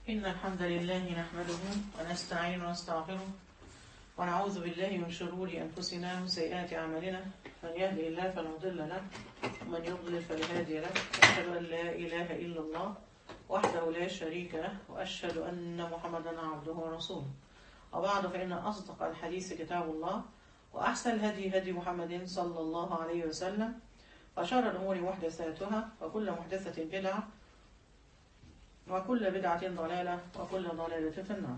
إن الحمد لله نحمده ونستعين ونستغفره ونعوذ بالله من شرور أنفسنا وسيئات أعمالنا من يهدي الله فلا مضل له ومن يضلل فلا هادي له أشهد أن لا إله إلا الله وحده لا شريك له وأشهد أن محمدا عبده ورسوله وبعد فإن أصدق الحديث كتاب الله وأحسن الهدي هدي محمد صلى الله عليه وسلم وشر الأمور محدثاتها وكل محدثة بدعة وكل بدعة ضلالة وكل ضلالة في النار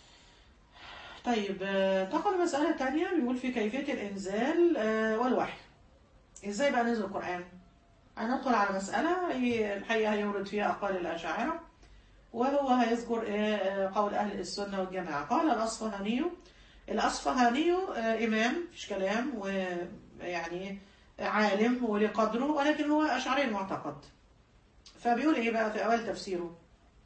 طيب آه، تقل مسألة تانية بيقول في كيفية الإنزال آه، والوحي إزاي بقى نزل القرآن هندخل على مسألة هي الحقيقة هيورد فيها أقوال الأشاعرة وهو هيذكر آه، آه، قول أهل السنة والجماعة قال الأصفهاني الأصفهاني آه، إمام مفيش كلام ويعني عالم وليه قدره ولكن هو أشعري المعتقد فبيقول إيه بقى في أول تفسيره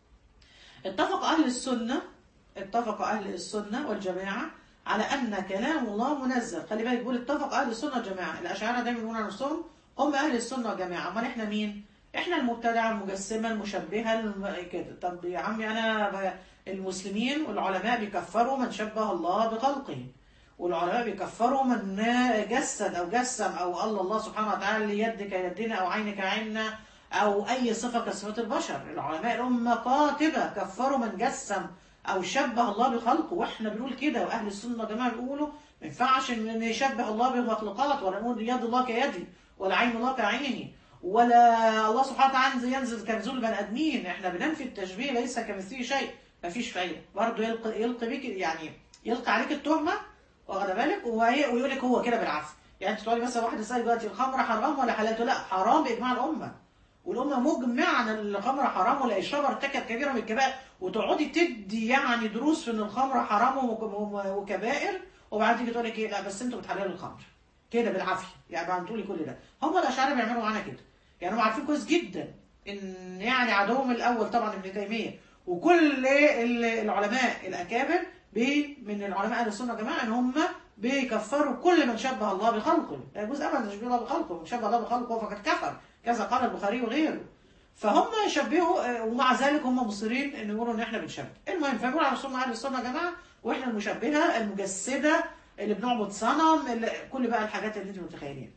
اتفق أهل السنة اتفق أهل السنة والجماعة على أن كلام الله منزل خلي بالك بيقول اتفق أهل السنة والجماعة الأشاعرة دايما بيقولوا عن نفسهم هم أهل السنة والجماعة أمال إحنا مين؟ إحنا المبتدعة المجسمة المشبهة الم... كده طب يا عمي أنا ب... المسلمين والعلماء بيكفروا من شبه الله بخلقه والعلماء بيكفروا من جسد أو جسم أو الله الله سبحانه وتعالى يدك يدنا أو عينك عيننا أو أي صفة كصفات البشر العلماء الأمة قاطبة كفروا من جسم أو شبه الله بخلقه وإحنا بنقول كده وأهل السنة يا جماعة بيقولوا ما ينفعش إن نشبه الله بالمخلوقات ولا نقول يد الله كيدي ولا عين الله كعيني ولا الله سبحانه وتعالى ينزل كنزول البني آدمين إحنا بننفي التشبيه ليس كمثله شيء مفيش فايدة برضه يلقي يلقي بيك يعني يلقي عليك التهمة واخد بالك وهي- ويقول لك هو كده بالعافية يعني انت تقولي مثلا واحد يسأل دلوقتي الخمر حرام ولا حلال تقول لا حرام بإجماع الأمة والأمة مجمعة أن الخمر حرام ولا يشربها ارتكب كبيرة من الكبائر وتقعدي تدي يعني دروس في أن الخمر حرام وك- وك- وكبائر وبعدين تيجي تقولي ايه لا بس انتوا بتحللوا الخمر كده بالعافية يعني بعد تقولي كل ده هم الأشاعرة بيعملوا معانا كده يعني هم عارفين كويس جدا ان يعني عدوهم الأول طبعا ابن تيمية وكل ال- العلماء الأكابر بي- من العلماء أهل السنة يا جماعة ان هم بيكفروا كل من شبه الله بخلقه لا يجوز ابدا تشبيه الله بخلقه من شبه الله بخلقه فقد كفر كذا قال البخاري وغيره فهم يشبهوا آه، ومع ذلك هم مصرين ان يقولوا ان احنا بنشبه المهم فبيقولوا على السنه اهل السنه يا جماعه واحنا المشبهه المجسده اللي بنعبد صنم اللي كل بقى الحاجات اللي انتم متخيلين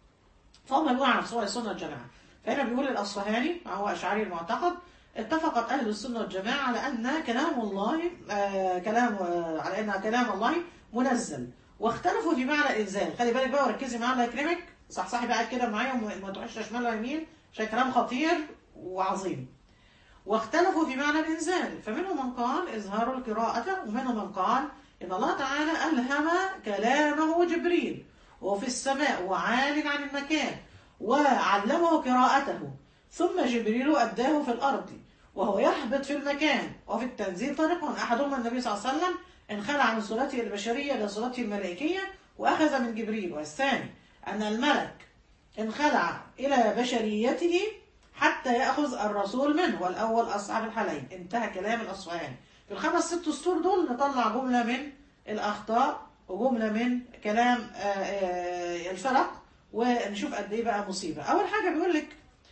فهم بيقولوا على نفسهم السنه والجماعه فهنا بيقول الاصفهاني هو اشعري المعتقد اتفقت اهل السنه والجماعه على ان كلام الله آه كلام آه على ان كلام الله منزل واختلفوا في معنى الانزال خلي بالك بقى وركزي معايا الله يكرمك صحصحي بقى كده معايا وما ما تروحيش لا شمال ولا يمين عشان كلام خطير وعظيم واختلفوا في معنى الإنزال فمنهم من قال إظهار القراءة ومنهم من قال إن الله تعالى ألهم كلامه جبريل وفي السماء وعال عن المكان وعلمه قراءته ثم جبريل أداه في الأرض وهو يهبط في المكان وفي التنزيل طريق أحدهما النبي صلى الله عليه وسلم انخلع من صورته البشرية إلى صورته الملائكية وأخذ من جبريل والثاني أن الملك انخلع إلى بشريته حتى يأخذ الرسول منه والأول أصحاب الحالين انتهى كلام الأصفهاني في الخمس ست سطور دول نطلع جملة من الأخطاء وجملة من كلام آه، آه، الفرق ونشوف قد إيه بقى مصيبة أول حاجة بيقول لك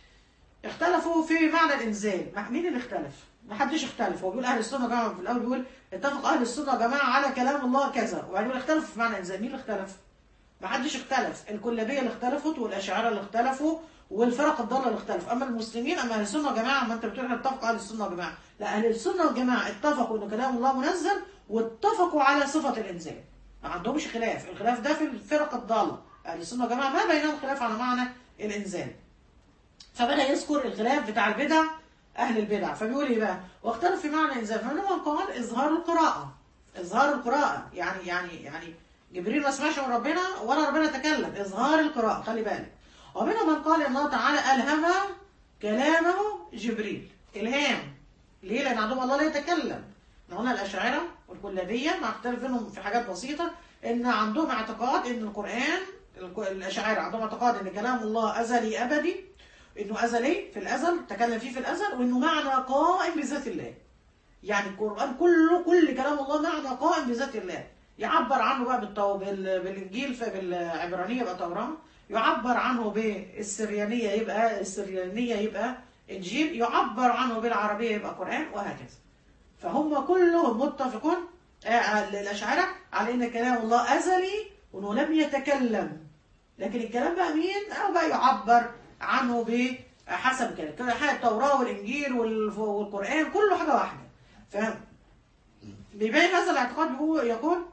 اختلفوا في معنى الإنزال مع- مين اللي اختلف؟ ما حدش اختلف هو بيقول أهل السنة يا جماعة في الأول بيقول اتفق أهل السنة يا جماعة على كلام الله كذا وبعدين يقول اختلفوا في معنى الإنزال مين اللي اختلف؟ ما حدش اختلف الكلابية اللي اختلفت والأشاعرة اللي اختلفوا والفرق الضالة اللي اختلفوا أما المسلمين أما أهل السنة والجماعة ما أنت بتقول احنا اتفق أهل السنة والجماعة لا أهل السنة والجماعة اتفقوا إن كلام الله منزل واتفقوا على صفة الإنزال ما عندهمش خلاف الخلاف ده في الفرق الضالة أهل السنة والجماعة ما بينهم خلاف على معنى الإنزال فبدأ يذكر الخلاف بتاع البدع أهل البدع فبيقول إيه بقى واختلف في معنى الإنزال فمنهم قال إظهار القراءة إظهار القراءة يعني يعني يعني جبريل ما سمعش من ربنا ولا ربنا تكلم إظهار القراءة خلي بالك ومنهم من قال إن الله تعالى ألهم كلامه جبريل إلهام ليه؟ لأن عندهم الله لا يتكلم إحنا قلنا الأشاعرة والكلابية مع اختلاف بينهم في حاجات بسيطة إن عندهم اعتقاد إن القرآن الك- الأشاعرة عندهم اعتقاد إن كلام الله أزلي أبدي إنه أزلي في الأزل تكلم فيه في الأزل وإنه معنى قائم بذات الله يعني القرآن كله كل كلام الله معنى قائم بذات الله يعبر عنه بقى بالتو... بال... بالإنجيل فبالعبرانية يبقى توراة يعبر عنه بالسريانية يبقى السريانية يبقى إنجيل يعبر عنه بالعربية يبقى قرآن وهكذا فهم كلهم متفقون آه، الأشاعرة على أن كلام الله أزلي وأنه لم يتكلم لكن الكلام بقى مين أو بقى يعبر عنه بحسب كده كده حاجة التوراة والإنجيل والف- والقرآن كله حاجة واحدة فاهم بيبين هذا الاعتقاد هو يقول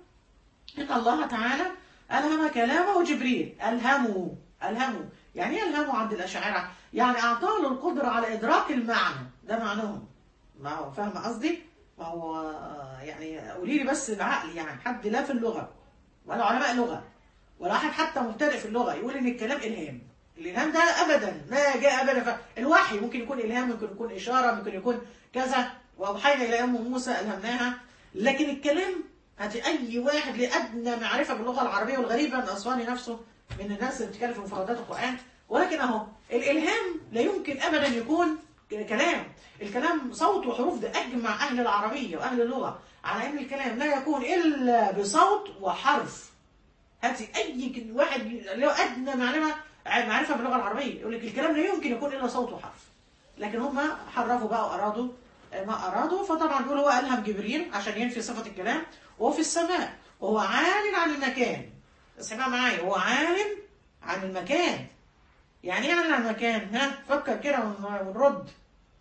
إن الله تعالى ألهم كلامه جبريل ألهمه ألهمه يعني إيه ألهمه عند الأشاعرة؟ يعني أعطاه له القدرة على إدراك المعنى ده معناهم ما هو فاهم قصدي؟ ما هو آه، يعني قولي لي بس العقل يعني حد لا في اللغة ولا علماء لغة ولا أحد حتى مبتدئ في اللغة يقول إن الكلام إلهام الإلهام ده أبدا ما جاء أبدا الوحي ممكن يكون إلهام ممكن يكون إشارة ممكن يكون كذا وأوحينا إلى أم موسى ألهمناها لكن الكلام هاتي أي واحد لأدنى معرفة باللغة العربية والغريبة أن أسواني نفسه من الناس اللي بتتكلم في مفردات القرآن ولكن أهو الإلهام لا يمكن أبدا يكون ك- كلام الكلام صوت وحروف ده أجمع أهل العربية وأهل اللغة على أن الكلام لا يكون إلا بصوت وحرف هاتي اي ك- واحد له ادنى معلومه معرفه باللغه العربيه يقول لك الكلام لا يمكن يكون الا صوت وحرف لكن هم حرفوا بقى وارادوا ما ارادوا فطبعا بيقول هو الهم جبريل عشان ينفي صفه الكلام وهو في السماء وهو عال عن المكان اسمع معايا هو عال عن المكان يعني ايه عال عن المكان ها فكر كده ون- ونرد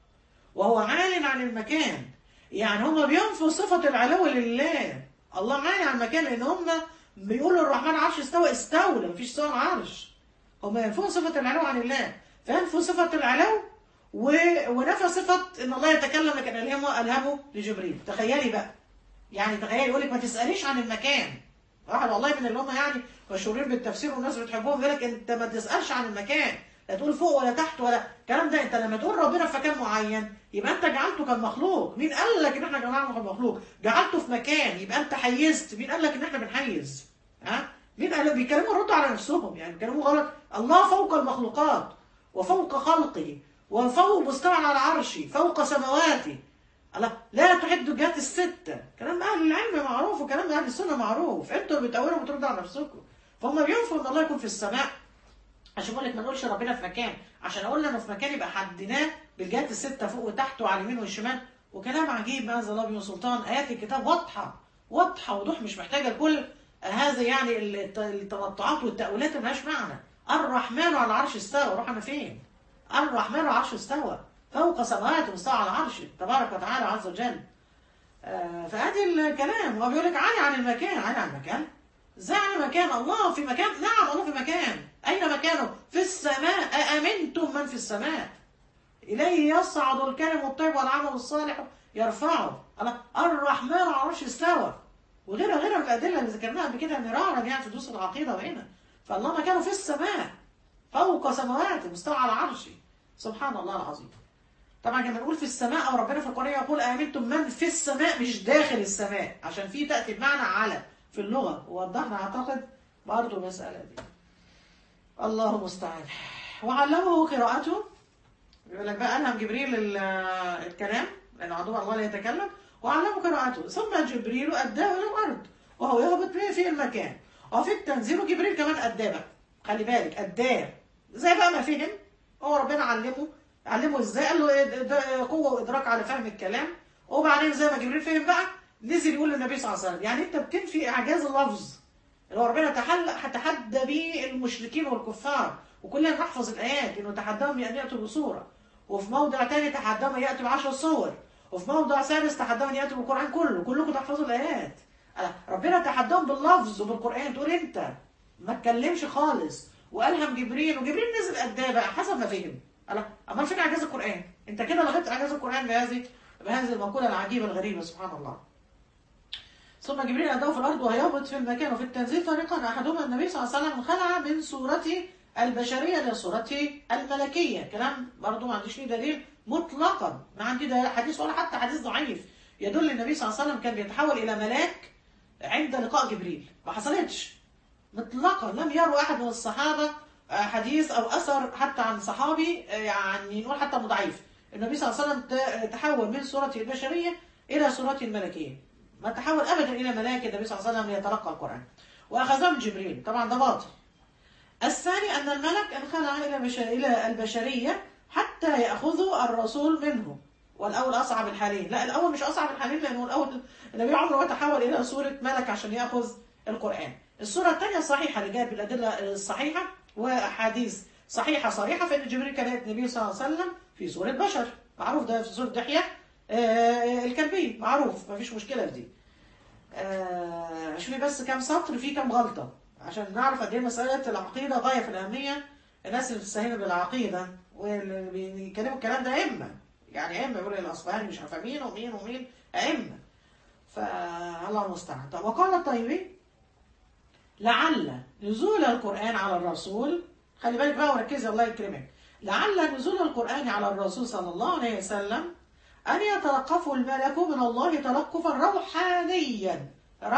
وهو عال عن المكان يعني هم بينفوا صفة العلو لله الله عالي عن المكان لأن هم بيقولوا الرحمن عرش استوى استولى مفيش استوى عرش هم ينفون صفة العلو عن الله فينفوا صفة العلو و... ونفى صفة إن الله يتكلم لكن ألهمه ألهمه لجبريل تخيلي بقى يعني تخيلي يقول لك ما تسأليش عن المكان واحد والله من اللي هم يعني مشهورين بالتفسير والناس بتحبهم يقول لك انت ما تسالش عن المكان لا تقول فوق ولا تحت ولا الكلام ده انت لما تقول ربنا في مكان معين يبقى انت جعلته كمخلوق مين قال لك ان احنا جماعه كمخلوق جعلته في مكان يبقى انت حيزت مين قال لك ان احنا بنحيز ها مين قال بيتكلموا يردوا على نفسهم يعني بيتكلموا غلط الله فوق المخلوقات وفوق خلقه وفوق مستوى على عرشه فوق سماواته الله لا تحد الجهات الستة كلام أهل العلم معروف وكلام أهل السنة معروف أنتوا بتأولوا وبتردوا على نفسكم فهم بينفوا إن الله يكون في السماء عشان بقول لك ما نقولش ربنا في مكان عشان اقول انه في مكان يبقى حددناه بالجهات السته فوق وتحت وعلى اليمين والشمال وكلام عجيب ما انزل الله به من سلطان ايات الكتاب واضحه واضحه وضوح مش محتاجه لكل هذا يعني الت- التنطعات والتاويلات اللي ملهاش معنى الرحمن على العرش استوى رحنا فين؟ الرحمن على العرش استوى فوق سماواته واستوى على عرشه تبارك وتعالى عز وجل آه، فادي الكلام هو بيقول لك عالي عن المكان عالي عن المكان ازاي عن مكان الله في مكان نعم الله في مكان اين مكانه في السماء أأمنتم من في السماء إليه يصعد الكلم الطيب والعمل الصالح يرفعه الله الرحمن على العرش استوى وغيرها غيرها من الأدلة اللي ذكرناها قبل كده مرارا يعني في دروس العقيدة وهنا فالله مكانه في السماء فوق سماواته مستوى على عرشه سبحان الله العظيم طبعا لما نقول في السماء او ربنا في القران يقول امنتم من في السماء مش داخل السماء عشان في تاتي بمعنى على في اللغه ووضحنا اعتقد برضه المساله دي الله المستعان وعلمه قراءته يقول لك بقى الهم جبريل ال- الكلام لان عدو الله لا يتكلم وعلمه قراءته ثم جبريل اداه الى الارض وهو يهبط به في المكان وفي التنزيل جبريل كمان اداه بقى خلي بالك اداه زي بقى ما فهم هو ربنا علمه علمه ازاي قال له إيه ده قوه وادراك على فهم الكلام وبعدين زي ما جبريل فهم بقى نزل يقول للنبي صلى الله عليه وسلم يعني انت بتنفي اعجاز اللفظ اللي هو ربنا تحل تحدى به المشركين والكفار وكلنا نحفظ الايات انه تحداهم ان ياتوا بصوره وفي موضع تاني تحداهم ان ياتوا بعشر صور وفي موضع ثالث تحداهم ان ياتوا بالقران كله كلكم تحفظوا الايات أه، ربنا تحداهم باللفظ وبالقران تقول انت ما تكلمش خالص والهم جبريل وجبريل نزل قد ايه بقى حسب ما فهم الله امال فين اعجاز القران انت كده لغيت اعجاز القران بهذه بهذه المقوله العجيبه الغريبه سبحان الله ثم جبريل أداه في الأرض وهيهبط في المكان وفي التنزيل طريقا أحدهما النبي صلى الله عليه وسلم خلع من صورته البشرية إلى صورته الملكية كلام برضه ما عنديش ليه دليل مطلقا ما عندي دليل حديث ولا حتى حديث ضعيف يدل النبي صلى الله عليه وسلم كان بيتحول إلى ملاك عند لقاء جبريل ما حصلتش مطلقا لم يروا أحد من الصحابة آه، حديث أو أثر حتى عن صحابي آه، يعني نقول حتى مضاعف النبي صلى الله عليه وسلم ت- تحول من صورته البشرية إلى صورته الملكية ما تحول ابدا الى ملاك النبي صلى الله عليه وسلم ليتلقى القران واخذه من جبريل طبعا ده باطل الثاني ان الملك انخلع الى بش... الى البشريه حتى ياخذه الرسول منه والاول اصعب الحالين لا الاول مش اصعب الحالين لانه الاول النبي عمره ما تحول الى سوره ملك عشان ياخذ القران السوره الثانيه الصحيحه اللي جاءت بالادله الصحيحه واحاديث صحيحه صريحه فان جبريل كان ياتي النبي صلى الله عليه وسلم في سوره بشر معروف ده في سوره دحيه آه الكلبي معروف ما فيش مشكله في دي آه شوفي بس كام سطر فيه كام غلطه عشان نعرف قد ايه مساله العقيده غايه في الاهميه الناس اللي بتستهين بالعقيده واللي بيتكلموا الكلام ده ائمه يعني ائمه يقولوا الاصفهاني مش عارفه مين ومين ومين ائمه فالله المستعان طب وقال الطيبي لعل نزول القران على الرسول خلي بالك بقى وركزي الله يكرمك لعل نزول القران على الرسول صلى الله عليه وسلم ان يتلقفه الملك من الله تلقفا روحانيا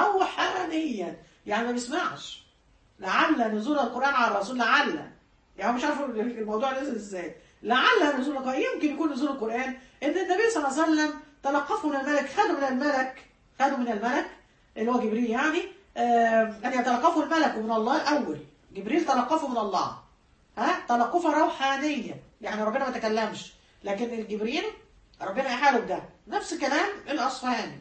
روحانيا يعني ما بيسمعش لعل نزول القران على الرسول لعل يعني مش عارف الموضوع نزل ازاي لعل نزول القرآن يمكن يكون نزول القرآن ان النبي صلى الله عليه وسلم تلقفه من الملك خده من الملك خده من الملك اللي هو جبريل يعني آه ان يتلقفه الملك من الله الاول جبريل تلقفه من الله ها تلقفا روحانيا يعني ربنا ما تكلمش لكن الجبريل ربنا يحاله بده نفس كلام الاصفهاني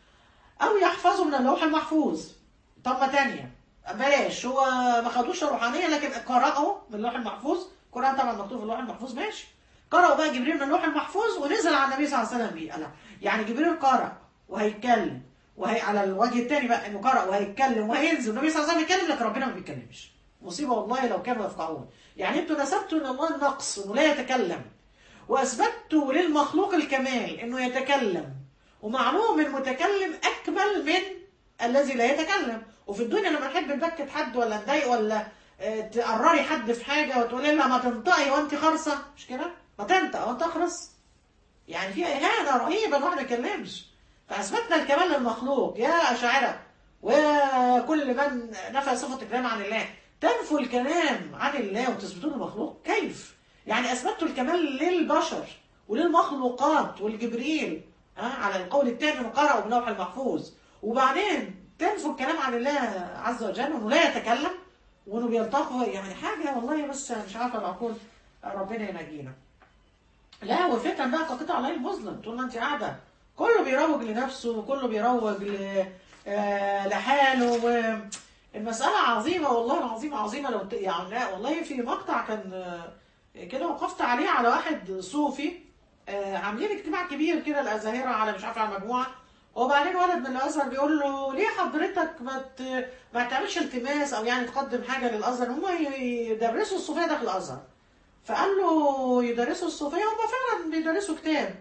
او يحفظه من اللوح المحفوظ طب ما تانية بلاش هو ما خدوش روحانيا لكن قرأه من اللوح المحفوظ القرآن طبعا مكتوب في اللوح المحفوظ ماشي قرأوا بقى جبريل من اللوح المحفوظ ونزل على النبي صلى الله عليه وسلم بيه قال يعني جبريل قرأ وهيتكلم وهي على الوجه الثاني بقى انه قرأ وهيتكلم وهينزل النبي صلى الله عليه وسلم يتكلم لكن ربنا ما بيتكلمش مصيبه والله لو كانوا يفقهون يعني انتوا نسبتوا ان الله النقص انه لا يتكلم واثبتوا للمخلوق الكمال انه يتكلم ومعلوم المتكلم اكمل من الذي لا يتكلم وفي الدنيا لما نحب نبكت حد ولا نضايق ولا تقرري حد في حاجه وتقولي لها ما تنطقي وانت خرصه مش كده؟ ما تنطق وانت اخرس يعني في اهانه رهيبه الواحد ما يتكلمش فاثبتنا الكمال للمخلوق يا اشاعره وكل من نفى صفه الكلام عن الله تنفوا الكلام عن الله وتثبتوه للمخلوق كيف؟ يعني اثبتوا الكمال للبشر وللمخلوقات والجبريل ها على القول الثاني وقرأوا بلوح المحفوظ وبعدين تنفوا الكلام عن الله عز وجل وانه لا يتكلم وانه بيلتقوا يعني حاجه والله بس مش عارفه العقول ربنا ينجينا. لا والفتن بقى كقطع الليل مظلم طول ما انت قاعده كله بيروج لنفسه وكله بيروج ل... آه لحاله المسألة عظيمة والله العظيم عظيمة لو ت... يعني لا والله في مقطع كان آه كده وقفت عليه على واحد صوفي آه عاملين اجتماع كبير كده الأزاهرة على مش عارفة على مجموعة وبعدين ولد من الازهر بيقول له ليه حضرتك ما ت... ما تعملش التماس او يعني تقدم حاجه للازهر هم يدرسوا الصوفيه ده في الازهر فقال له يدرسوا الصوفيه هم فعلا بيدرسوا كتاب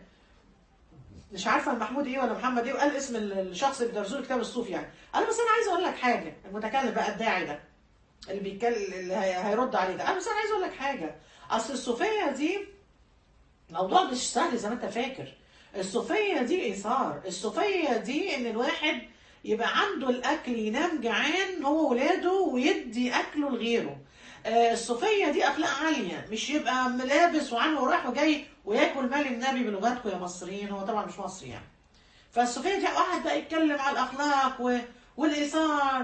مش عارفه محمود ايه ولا محمد ايه وقال اسم الشخص اللي بيدرسوا كتاب الصوفي يعني قال بس انا عايز اقول لك حاجه المتكلم بقى الداعي ده اللي بيتكلم اللي هيرد عليه ده قال بس انا عايز اقول لك حاجه اصل الصوفيه دي موضوع مش سهل زي ما انت فاكر الصوفية دي إيثار الصوفية دي إن الواحد يبقى عنده الأكل ينام جعان هو ولاده ويدي أكله لغيره الصوفية دي أخلاق عالية مش يبقى ملابس وعنه ورايح وجاي وياكل مال النبي بلغتكم يا مصريين هو طبعا مش مصري يعني فالصوفية دي واحد بقى يتكلم على الأخلاق و... والإيثار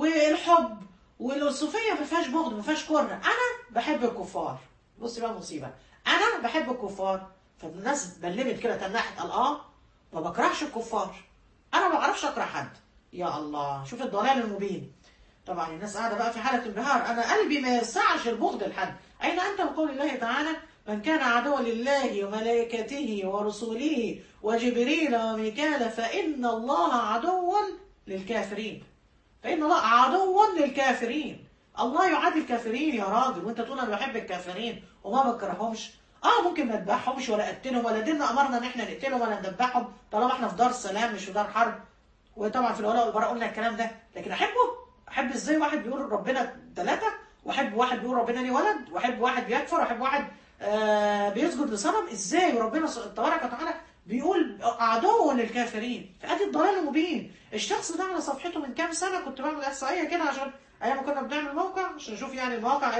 والحب والصوفية ما فيهاش بغض ما فيهاش كره أنا بحب الكفار بصي بقى مصيبة أنا بحب الكفار فالناس بلمت كده تنحت قال اه ما بكرهش الكفار انا ما بعرفش اكره حد يا الله شوف الضلال المبين طبعا الناس قاعده بقى في حاله انبهار انا قلبي ما يسعش البغض لحد اين انت بقول الله تعالى من كان عدوا لله وملائكته ورسله وجبريل وميكال فان الله عدو للكافرين فان الله عدو للكافرين الله يعادي الكافرين يا راجل وانت تقول انا بحب الكافرين وما بكرههمش اه ممكن ما نذبحهمش ولا نقتلهم ولا ديننا امرنا ان احنا نقتلهم ولا نذبحهم طالما احنا في دار سلام مش في دار حرب وطبعا في الولاء والبراء قلنا الكلام ده لكن احبه احب ازاي واحد بيقول ربنا ثلاثه واحب واحد بيقول ربنا لي ولد واحب واحد بيكفر واحب واحد آه بيسجد لصنم ازاي وربنا تبارك وتعالى بيقول عدو للكافرين فادي الضلال المبين الشخص ده على صفحته من كام سنه كنت بعمل احصائيه كده عشان ايام ما كنا بنعمل موقع عشان نشوف يعني المواقع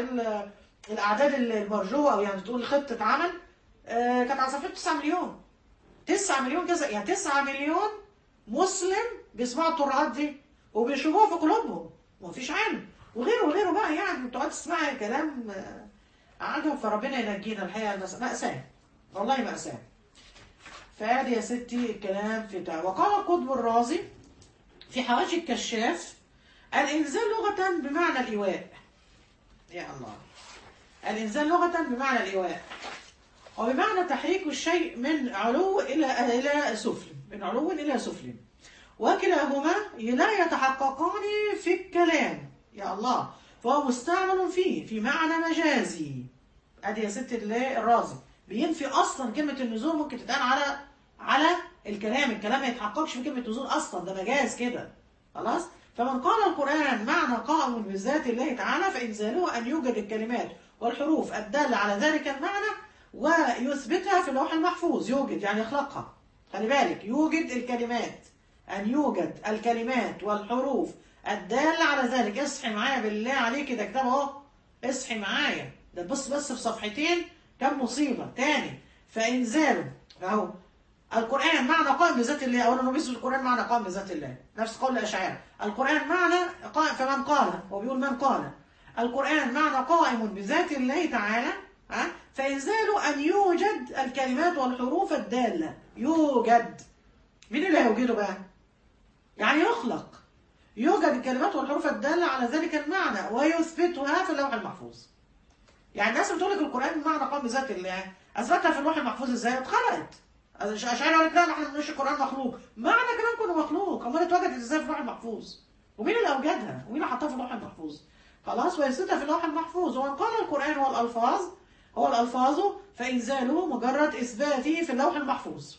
الاعداد المرجوه او يعني تقول خطه عمل آه كانت على صفحته 9 مليون 9 مليون كذا يعني 9 مليون مسلم بيسمعوا الترهات دي وبيشوفوها في قلوبهم ومفيش علم وغيره وغيره بقى يعني انت تقعد تسمعي كلام آه عجب فربنا ينجينا الحقيقه مأساة والله مأساة فادي يا ستي الكلام في بتاع وقال القطب الرازي في حواشي الكشاف الإنزال لغة بمعنى الإيواء يا الله الإنزال لغة بمعنى الإيواء وبمعنى تحريك الشيء من علو إلى إلى سفل من علو إلى سفل وكلاهما لا يتحققان في الكلام يا الله فهو مستعمل فيه في معنى مجازي ادي يا ست الله الرازي بينفي اصلا كلمه النزول ممكن تتقال على على الكلام الكلام ما يتحققش في كلمه نزول اصلا ده مجاز كده خلاص فمن قال القران معنى قائم بذات الله تعالى فانزاله ان يوجد الكلمات والحروف الداله على ذلك المعنى ويثبتها في اللوح المحفوظ يوجد يعني يخلقها خلي بالك يوجد الكلمات أن يوجد الكلمات والحروف الدالة على ذلك اصحي معايا بالله عليك ده كتاب اهو اصحي معايا ده تبص بس في صفحتين كم مصيبة تاني فإنزاله أهو القرآن معنى قائم بذات الله أولا نبيس القرآن معنى قائم بذات الله نفس قول الأشاعرة القرآن معنى قائم فمن قال هو بيقول من قال القرآن معنى قائم بذات الله تعالى ها فإنزاله أن يوجد الكلمات والحروف الدالة يوجد مين اللي هيوجده بقى؟ يعني يخلق يوجد الكلمات والحروف الدالة على ذلك المعنى ويثبتها في اللوح المحفوظ يعني الناس بتقول لك القرآن معنى قام بذات الله أثبتها في اللوح المحفوظ إزاي؟ اتخلقت أشعري قالت لا احنا مش القرآن مخلوق معنى كلام كله مخلوق أمال اتوجدت إزاي في اللوح المحفوظ؟ ومين اللي أوجدها؟ ومين اللي حطها في اللوح المحفوظ؟ خلاص ويثبتها في اللوح المحفوظ ومن قال القرآن هو الألفاظ هو الألفاظ فإنزاله مجرد إثباته في اللوح المحفوظ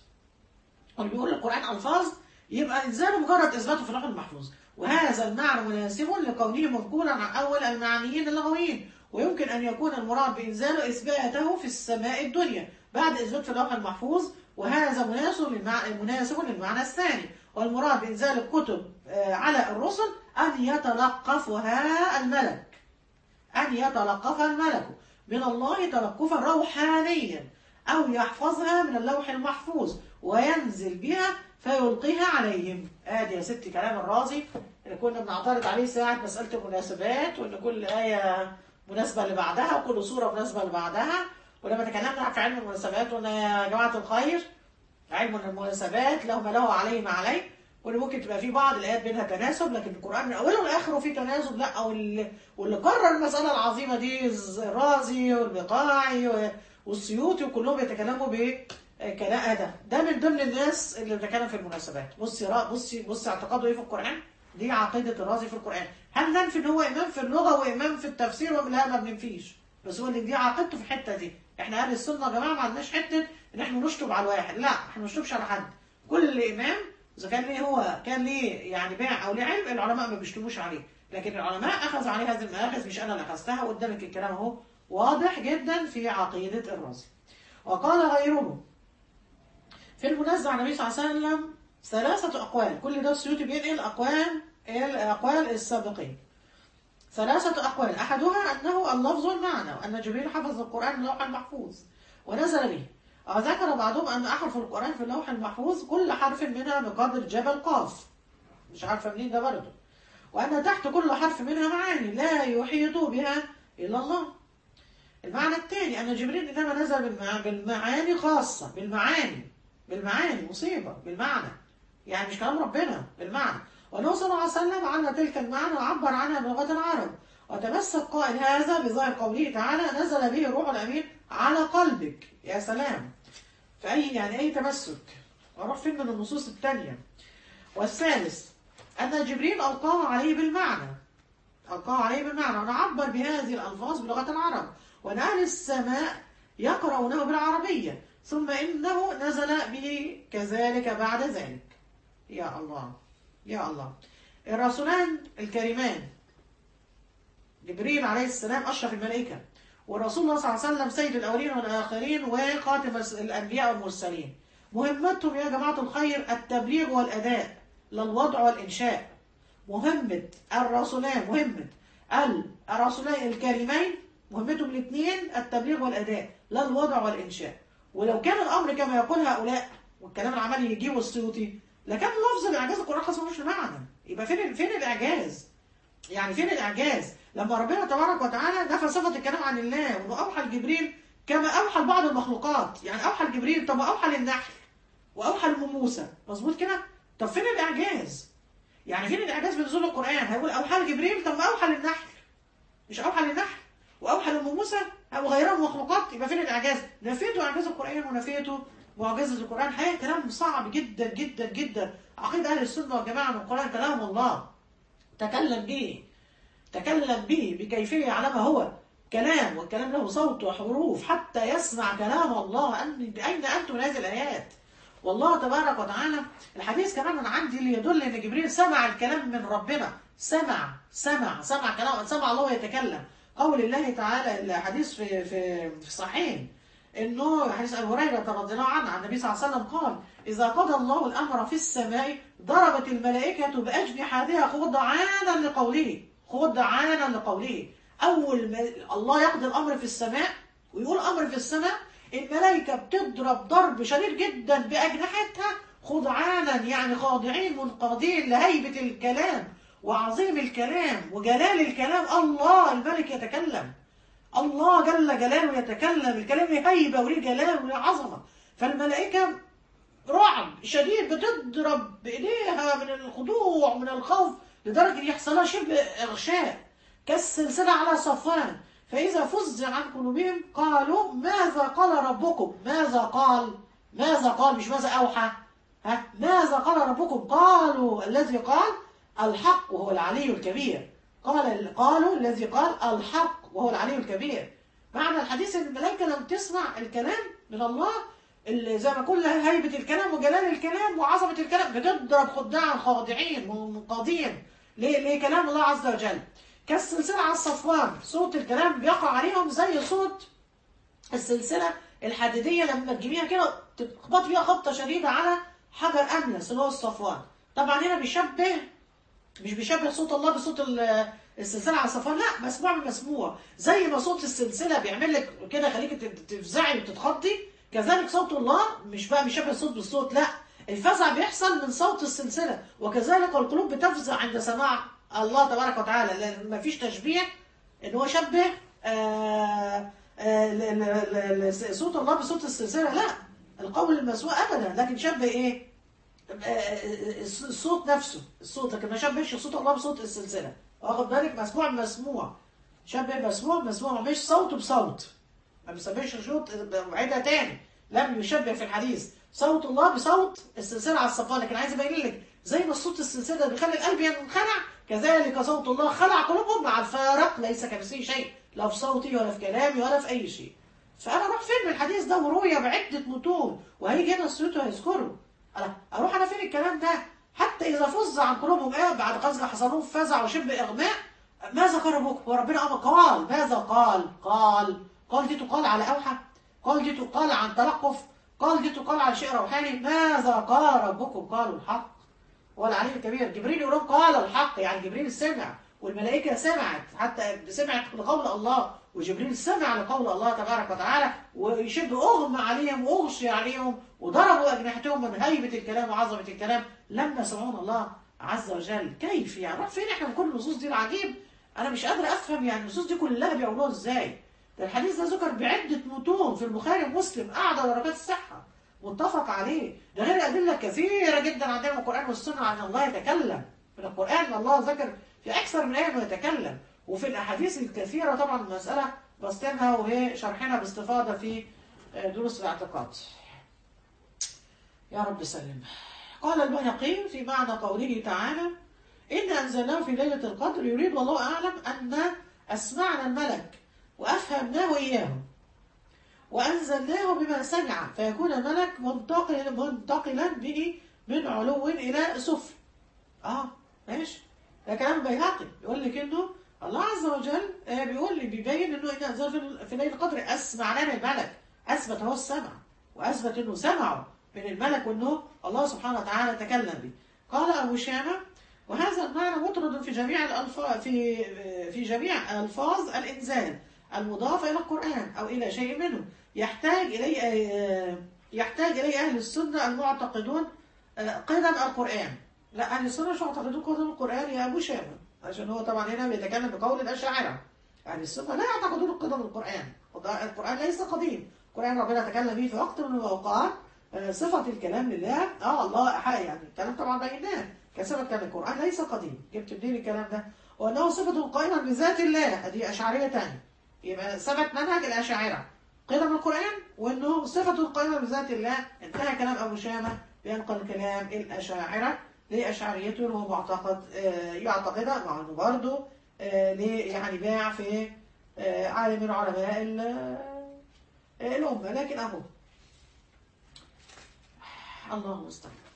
واللي بيقول القرآن ألفاظ يبقى إنزاله مجرد إثباته في اللوح المحفوظ وهذا المعنى مناسب لكونه منقولا عن أول المعنيين اللغويين ويمكن أن يكون المراد بإنزاله إثباته في السماء الدنيا بعد إثبات في اللوح المحفوظ وهذا مناسب للمعنى, مناسب للمعنى الثاني والمراد بإنزال الكتب على الرسل أن يتلقفها الملك أن يتلقفها الملك من الله تلقفا روحانيا أو يحفظها من اللوح المحفوظ وينزل بها فيلقيها عليهم ادي يا ستي كلام الرازي اللي كنا بنعترض عليه ساعة مسألة المناسبات وان كل آية مناسبة اللي بعدها وكل صورة مناسبة اللي بعدها ولما تكلمنا في علم المناسبات قلنا يا جماعة الخير علم المناسبات له ما له عليه ما عليه واللي ممكن تبقى في بعض الايات بينها تناسب لكن القران من اوله لاخره في تناسب لا واللي, واللي قرر المساله العظيمه دي الرازي والبقاعي والسيوطي وكلهم بيتكلموا ب كلام ده ده من ضمن الناس اللي بتتكلم في المناسبات بصي را بصي بصي اعتقاده ايه في القران دي عقيده الرازي في القران هل ننفي ان هو امام في اللغه وامام في التفسير ولا لا ما بننفيش بس هو اللي دي عقيدته في الحته دي احنا اهل السنه يا جماعه ما عندناش حته ان احنا نشطب على الواحد لا احنا ما نشطبش على حد كل امام اذا كان ليه هو كان ليه يعني باع او ليه علم العلماء ما بيشتموش عليه لكن العلماء اخذوا عليه هذه المآخذ مش انا اللي اخذتها قدامك الكلام اهو واضح جدا في عقيده الرازي وقال غيره في المنزع عن النبي صلى الله عليه وسلم ثلاثة أقوال كل ده السيوطي بينقل أقوال الأقوال السابقين ثلاثة أقوال أحدها أنه اللفظ والمعنى وأن جبريل حفظ القرآن من اللوح المحفوظ ونزل به وذكر بعضهم أن أحرف القرآن في اللوح المحفوظ كل حرف منها بقدر جبل قاف مش عارفة منين ده برضه وأن تحت كل حرف منها معاني لا يحيط بها إلا الله المعنى الثاني أن جبريل إنما نزل بالمعاني خاصة بالمعاني بالمعاني مصيبة بالمعنى يعني مش كلام ربنا بالمعنى والنبي صلى الله عليه وسلم علم تلك المعنى وعبر عنها بلغة العرب وتمسك قائل هذا بظاهر قوله تعالى نزل به الروح الأمين على قلبك يا سلام فأي يعني أي تمسك أروح فين من النصوص الثانية والثالث أن جبريل ألقاه عليه بالمعنى ألقاه عليه بالمعنى ونعبر بهذه الألفاظ بلغة العرب وأن أهل السماء يقرؤونه بالعربية ثم إنه نزل به كذلك بعد ذلك يا الله يا الله الرسولان الكريمان جبريل عليه السلام أشرف الملائكة والرسول الله صلى الله عليه وسلم سيد الأولين والآخرين وخاتم الأنبياء والمرسلين مهمتهم يا جماعة الخير التبليغ والأداء للوضع والإنشاء مهمة الرسولان مهمة الرسولان الكريمين مهمتهم الاثنين التبليغ والأداء لا الوضع والإنشاء ولو كان الأمر كما يقول هؤلاء والكلام العملي يجيبه السيوطي لكان لفظ الإعجاز القرآن خلاص ملوش معنى يبقى فين فين الإعجاز؟ يعني فين الإعجاز؟ لما ربنا تبارك وتعالى نفى صفة الكلام عن الله وإنه أوحى لجبريل كما أوحى لبعض المخلوقات يعني أوحى لجبريل طب أوحى للنحل واوحى لام موسى مظبوط كده طب فين الاعجاز يعني فين الاعجاز بنزول القران هيقول اوحى لجبريل طب ما اوحى للنحل مش اوحى للنحل واوحى لام موسى او غيرها من المخلوقات يبقى فين الاعجاز نفيته اعجاز القران ونفيته معجزه القران حقيقه كلام صعب جدا جدا جدا عقيده اهل السنه والجماعه ان القران كلام الله تكلم به تكلم به بكيفيه على ما هو كلام والكلام له صوت وحروف حتى يسمع كلام الله أن أين أنتم من هذه الآيات والله تبارك وتعالى الحديث كمان من عندي اللي يدل ان جبريل سمع الكلام من ربنا سمع سمع سمع كلام سمع الله يتكلم قول الله تعالى الحديث في في في صحيح انه حديث ابي هريره رضي الله عنه عن النبي صلى الله عليه وسلم قال اذا قضى الله الامر في السماء ضربت الملائكه باجنحتها خضعانا لقوله خضعانا لقوله اول ما الله يقضي الامر في السماء ويقول امر في السماء الملائكة بتضرب ضرب شديد جدا بأجنحتها خضعانا يعني خاضعين منقادين لهيبة الكلام وعظيم الكلام وجلال الكلام الله الملك يتكلم الله جل جلاله يتكلم الكلام له هيبة وليه جلال وليه عظمة فالملائكة رعب شديد بتضرب بإيديها من الخضوع من الخوف لدرجة يحصل لها شبه إغشاء كالسلسلة على صفوان فإذا فزع عن قلوبهم قالوا ماذا قال ربكم ماذا قال ماذا قال مش ماذا أوحى ها ماذا قال ربكم قالوا الذي قال الحق وهو العلي الكبير قال قالوا الذي قال الحق وهو العلي الكبير معنى الحديث ان الملائكه لم تسمع الكلام من الله اللي زي ما كل هيبه الكلام وجلال الكلام وعظمه الكلام بتضرب خداعا خاضعين منقادين لكلام الله عز وجل كالسلسلة على الصفوان صوت الكلام بيقع عليهم زي صوت السلسلة الحديدية لما تجيبيها كده تخبط فيها خبطة شديدة على حجر أملس اللي هو الصفوان طبعا هنا بيشبه مش بيشبه صوت الله بصوت السلسلة على الصفوان لا مسموع بمسموع زي ما صوت السلسلة بيعمل لك كده خليك تفزعي وتتخضي كذلك صوت الله مش بقى بيشبه الصوت بالصوت لا الفزع بيحصل من صوت السلسلة وكذلك القلوب بتفزع عند سماع الله تبارك وتعالى لان ما فيش تشبيه ان هو شبه آآ آآ صوت الله بصوت السلسله لا القول المسموع ابدا لكن شبه ايه الصوت نفسه الصوت لكن ما شبهش صوت الله بصوت السلسله واخد بالك مسموع مسموع شبه مسموع مسموع مش صوت بصوت ما بيسميش صوت عيدها تاني لم يشبه في الحديث صوت الله بصوت السلسله على الصفان لكن عايز ابين لك زي ما صوت السلسله بيخلي القلب ينخلع كذلك صوت الله خلع قلوبهم مع الفارق ليس كمثله شيء لا في صوتي ولا في كلامي ولا في اي شيء فانا اروح فين من الحديث ده وروي بعده متون وهيجي هنا السيوط هيذكره اروح انا فين الكلام ده حتى اذا فز عن قلوبهم ايه بعد غزل حصلوهم فزع وشبه اغماء ماذا قال ربكم وربنا امر قال ماذا قال قال قال دي تقال على اوحى قال دي تقال عن تلقف قال دي تقال على شيء روحاني ماذا قال ربكم قالوا الحق والعلي الكبير جبريل يقول قال الحق يعني جبريل سمع والملائكة سمعت حتى سمعت لقول الله وجبريل سمع لقول الله تبارك وتعالى ويشبه أغمى عليهم وأغشي عليهم وضربوا أجنحتهم من هيبة الكلام وعظمة الكلام لما يسمعون الله عز وجل كيف يعني راح فين احنا من كل النصوص دي العجيب أنا مش قادر أفهم يعني النصوص دي كلها بيقولوها إزاي ده الحديث ده ذكر بعدة متون في البخاري ومسلم أعلى درجات الصحة متفق عليه ده غير أدلة كثيرة جدا عندنا من القرآن والسنة عن الله يتكلم من القرآن الله ذكر في أكثر من آية إنه يتكلم وفي الأحاديث الكثيرة طبعا المسألة بسطنها وهي شرحنا باستفاضة في دروس الاعتقاد يا رب سلم قال البيهقي في معنى قوله تعالى إن أنزلناه في ليلة القدر يريد والله أعلم أن أسمعنا الملك وأفهمناه إياه وأنزلناه بما سمع فيكون الملك منتقلا منتقلا به من علو إلى سفل آه ماشي ده كلام البيهقي يقول لك إنه الله عز وجل بيقول لي بيبين إنه إن أنزل في ليلة القدر أسمع لنا الملك أثبت هو السمع وأثبت إنه سمعه من الملك وإنه الله سبحانه وتعالى تكلم به قال أبو شامة وهذا المعنى مطرد في جميع الألفاظ في في جميع ألفاظ الإنزال المضافة إلى القرآن أو إلى شيء منه يحتاج إليه يحتاج إليه أهل السنة المعتقدون قيدا القرآن لا أهل السنة مش معتقدون قيدا القرآن يا أبو شامة عشان هو طبعا هنا بيتكلم بقول الأشاعرة أهل السنة لا يعتقدون قيدا القرآن القرآن ليس قديم القرآن ربنا تكلم به في وقت من الأوقات آه، صفة الكلام لله اه الله حق يعني الكلام طبعا بيناه كصفة كان القرآن ليس قديم جبت منين الكلام ده وأنه صفة قائمة بذات الله دي أشعرية تانية يبقى ثبت منهج الأشاعرة قدم القرآن وأنه صفة قائمة بذات الله انتهى كلام أبو شامة بينقل كلام الأشاعرة لأشعريته وهو معتقد آه، يعتقدها مع أنه برضه آه، ليه يعني باع في آه، عالم من علماء ال- آه، الأمة لكن أهو الله المستعان